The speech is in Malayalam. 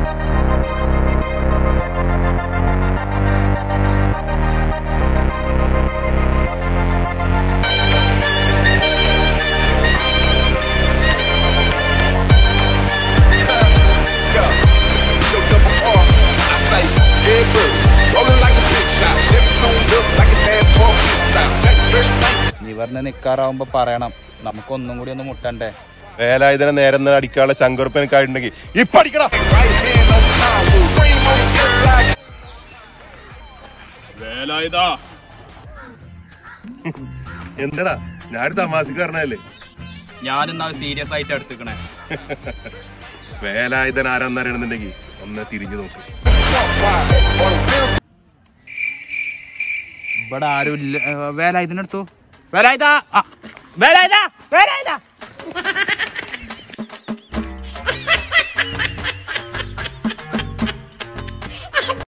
Yeah, Yo, double R. I say, yeah, buddy. Rolling like a big shot. Chevy tuned up like a NASCAR pit stop. Fresh paint. നീ പറഞ്ഞ നിക്കാറാവുമ്പോ പറയണം നമുക്കൊന്നും കൂടി ഒന്ന് മുട്ടണ്ടേ വേലായുധനെ നേരം തന്നെ അടിക്കാനുള്ള ചങ്കുറപ്പ് എനിക്കായിട്ടുണ്ടെങ്കിൽ ഇപ്പൊ അടിക്കണം Right hand on the power. Cream on the inside. എന്താടാ ഞാനൊരു തമാശക്കാരനല്ലേ ഞാനിന്നാ സീരിയസ് ആയിട്ട് എടുത്തുക്കണേ വേലായുധൻ ആരാന്നറിയണമെന്നുണ്ടെങ്കിൽ ഒന്ന് തിരിഞ്ഞു നോക്ക് Trump ride. Or the rims ഇവിടെ ആരും ഇല്ല വേല ഇതിനെടുത്തു വേല ഇതാ വേല ഇതാ വേല ഇതാ